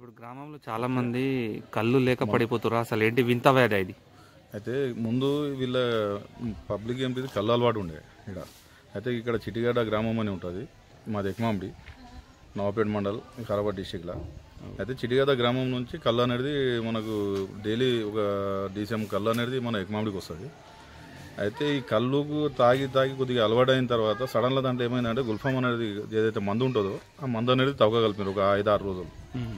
ఇప్పుడు గ్రామంలో చాలా మంది కళ్ళు లేక పడిపోతున్నారు అసలు ఏంటి వింత వ్యాధి ఇది అయితే ముందు వీళ్ళ పబ్లిక్ ఏంటిది కళ్ళు అలవాటు ఉండే ఇక్కడ అయితే ఇక్కడ చిటిగాడ గ్రామం అని ఉంటుంది మాది ఎక్మాంబి నవాపేట మండల్ ఖరాబాద్ డిస్టిక్లో అయితే చిటిగాడ గ్రామం నుంచి కళ్ళు అనేది మనకు డైలీ ఒక డీసీఎం కళ్ళు అనేది మన ఎక్మాంబికి వస్తుంది అయితే ఈ కళ్ళుకు తాగి తాగి కొద్దిగా అలవాటు అయిన తర్వాత సడన్గా దాంట్లో ఏమైందంటే గుల్ఫామ్ అనేది ఏదైతే మందు ఉంటుందో ఆ మందు అనేది తవ్వగలిపారు ఒక ఐదు ఆరు రోజులు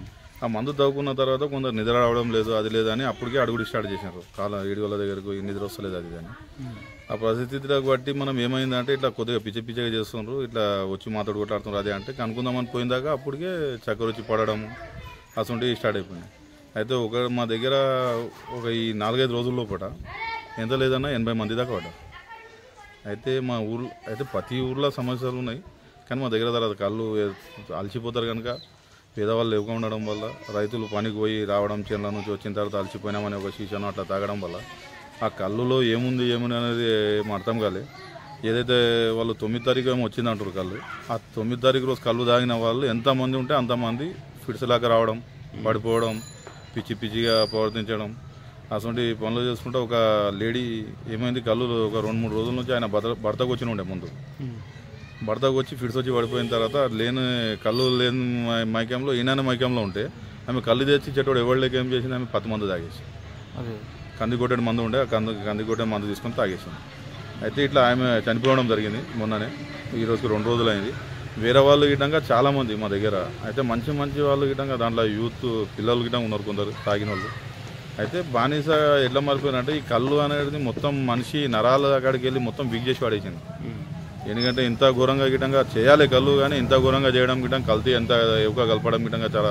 ఆ మందు తవ్వుకున్న తర్వాత కొందరు నిద్ర రావడం లేదు అది లేదని అప్పటికే అడుగుడు స్టార్ట్ చేసినారు కాల ఏడు వాళ్ళ దగ్గరకు ఈ నిద్ర వస్తలేదు అది కానీ ఆ పరిస్థితిలోకి బట్టి మనం ఏమైందంటే ఇట్లా కొద్దిగా పిచ్చ పిచ్చగా చేస్తున్నారు ఇట్లా వచ్చి మాట్లాడు కొట్లాడుతున్నారు అదే అంటే కనుక్కుందామని పోయిందాక అప్పటికే చక్కెర వచ్చి పడడం అసలు స్టార్ట్ అయిపోయినాయి అయితే ఒక మా దగ్గర ఒక ఈ నాలుగైదు రోజుల లోపల ఎంత లేదన్నా ఎనభై మంది దాకా పడ్డారు అయితే మా ఊరు అయితే ప్రతి ఊర్లో సమస్యలు ఉన్నాయి కానీ మా దగ్గర తర్వాత కళ్ళు అలసిపోతారు కనుక పేదవాళ్ళు ఎక్కువ ఉండడం వల్ల రైతులు పనికి పోయి రావడం చేనుల నుంచి వచ్చిన తర్వాత అలసిపోయినామని ఒక సీసన్ అట్లా తాగడం వల్ల ఆ కళ్ళులో ఏముంది ఏముంది అనేది ఏం అర్థం కాలే ఏదైతే వాళ్ళు తొమ్మిది తారీఖు ఏమో వచ్చింది అంటారు కళ్ళు ఆ తొమ్మిది తారీఖు రోజు కళ్ళు తాగిన వాళ్ళు ఎంతమంది ఉంటే అంతమంది ఫిట్స్ లాగా రావడం పడిపోవడం పిచ్చి పిచ్చిగా ప్రవర్తించడం అటువంటి పనులు చేసుకుంటే ఒక లేడీ ఏమైంది కళ్ళు ఒక రెండు మూడు రోజుల నుంచి ఆయన భర్త భర్తకు వచ్చిన ఉండే ముందు భర్తకు వచ్చి ఫిట్స్ వచ్చి పడిపోయిన తర్వాత లేని కళ్ళు లేని మై- మైకంలో ఈయన మైకంలో ఉంటే ఆమె కళ్ళు తెచ్చి చెట్టోడు ఎవరు లేక ఏం చేసింది ఆమె పత్తి మందు తాగేసి అదే కంది కొట్టేటి మందు ఉండే ఆ కంది కంది కొట్టే మందు తీసుకొని తాగేసింది అయితే ఇట్లా ఆమె చనిపోవడం జరిగింది మొన్ననే ఈ రోజుకి రెండు రోజులు అయింది వేరే వాళ్ళు గిట్టంగా చాలా మంది మా దగ్గర అయితే మంచి మంచి వాళ్ళు గిట్టంగా దాంట్లో యూత్ పిల్లలు గిట్టంగా ఉన్నారు కొందరు తాగిన వాళ్ళు అయితే బానిస ఎట్లా మారిపోయినంటే ఈ కళ్ళు అనేది మొత్తం మనిషి నరాల అక్కడికి వెళ్ళి మొత్తం బిగ్ చేసి పడేసింది ఎందుకంటే ఇంత ఘోరంగా గిట్టంగా చేయాలి కళ్ళు కానీ ఇంత ఘోరంగా చేయడం గిట్టం కల్తీ ఎంత ఎక్కువ కలపడం గిట్టంగా చాలా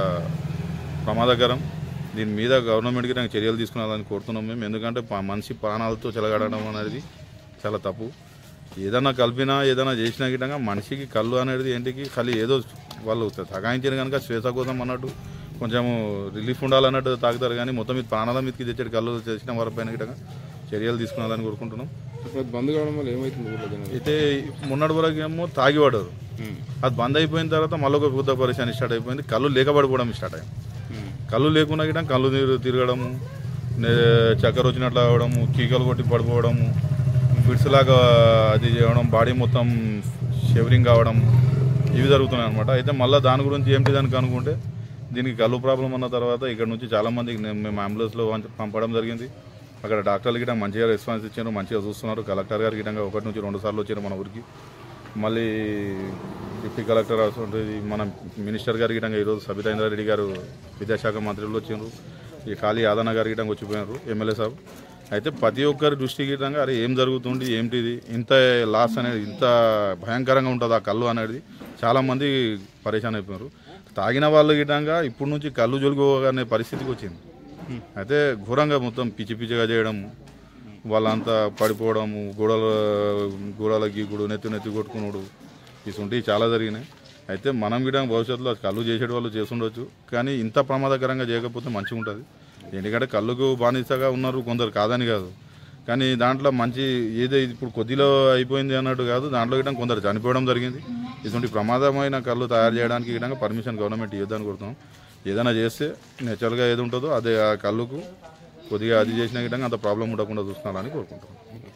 ప్రమాదకరం దీని మీద గవర్నమెంట్ గిట్టంగా చర్యలు తీసుకురావాలని కోరుతున్నాం మేము ఎందుకంటే ప- మనిషి ప్రాణాలతో చెలగడడం అనేది చాలా తప్పు ఏదైనా కలిపినా ఏదైనా చేసినా గిట్టంగా మనిషికి కళ్ళు అనేది ఏంటికి ఖాళీ ఏదో వాళ్ళు తగాయించిన కనుక శ్వేత కోసం అన్నట్టు కొంచెము రిలీఫ్ ఉండాలన్నట్టు తాగుతారు కానీ మొత్తం మీద ప్రాణాల మీదకి తెచ్చేటి కళ్ళు చేసిన వారిపైన గిట్టంగా చర్యలు తీసుకురావాలని కోరుకుంటున్నాం ఇప్పుడు అది బంద్ కావడం వల్ల ఏమవుతుంది ఊళ్ళో జనాలు అయితే మొన్నటి వరకు ఏమో తాగి పడ్డారు అది బంద్ అయిపోయిన తర్వాత మళ్ళీ ఒక పెద్ద పరిశాని స్టార్ట్ అయిపోయింది కళ్ళు లేకబడిపోవడం స్టార్ట్ అయ్యింది కళ్ళు లేకుండా గిట్ట కళ్ళు తిరు- తిరగడము నే- చక్కెర వచ్చినట్లు అవడము కీకలు కొట్టి పడిపోవడము ఫిట్స్ లాగా అది చేయడం బాడీ మొత్తం షెవరింగ్ కావడం ఇవి జరుగుతున్నాయి అనమాట అయితే మళ్ళీ దాని గురించి ఏంటి దానికి అనుకుంటే దీనికి కళ్ళు ప్రాబ్లం అన్న తర్వాత ఇక్కడ నుంచి చాలా మందికి నేను- మేము అంబులెన్స్లో పంచ- పంపడం జరిగింది అక్కడ డాక్టర్లు గిట్ట మంచిగా రెస్పాన్స్ ఇచ్చారు మంచిగా చూస్తున్నారు కలెక్టర్ గారు గిట్టంగా ఒకటి నుంచి రెండు సార్లు వచ్చారు మన ఊరికి మళ్ళీ డిప్యూటీ కలెక్టర్ అటువంటి మన మినిస్టర్ గారి గిట్టంగా ఈరోజు సబితా ఇంద్రారెడ్డి గారు విద్యాశాఖ మంత్రులు వచ్చిండ్రు ఈ ఖాళీ యాదన్న గారి గిట్టంగా వచ్చిపోయినారు ఎమ్మెల్యే సాబ్ అయితే ప్రతి ఒక్కరి దృష్టి గిట్టంగా అరే ఏం జరుగుతుంది ఏంటిది ఇంత లాస్ అనేది ఇంత భయంకరంగా ఉంటుంది ఆ కళ్ళు అనేది చాలామంది పరేషాన్ అయిపోయినారు తాగిన వాళ్ళు గిట్టంగా ఇప్పటి నుంచి కళ్ళు జొలుగునే పరిస్థితికి వచ్చింది అయితే ఘోరంగా మొత్తం పిచ్చి పిచ్చిగా చేయడం వాళ్ళంతా పడిపోవడము గోడల గోడల గీకుడు నెత్తి నెత్తి కొట్టుకున్నాడు ఇటువంటివి చాలా జరిగినాయి అయితే మనం కూడా భవిష్యత్తులో కళ్ళు చేసేటి వాళ్ళు చేస్తుండొచ్చు కానీ ఇంత ప్రమాదకరంగా చేయకపోతే మంచిగా ఉంటుంది ఎందుకంటే కళ్ళుకు బానిసగా ఉన్నారు కొందరు కాదని కాదు కానీ దాంట్లో మంచి ఏదో ఇప్పుడు కొద్దిలో అయిపోయింది అన్నట్టు కాదు దాంట్లో గిట్ట కొందరు చనిపోవడం జరిగింది ఇటువంటి ప్రమాదమైన కళ్ళు తయారు చేయడానికి గిట్ట పర్మిషన్ గవర్నమెంట్ ఇవ్వదని కోరుతాం ఏదైనా చేస్తే నేచురల్గా ఏది ఉంటుందో అదే ఆ కళ్ళుకు కొద్దిగా అది చేసిన గిట్టంగా అంత ప్రాబ్లం ఉండకుండా చూస్తున్నారని కోరుకుంటాం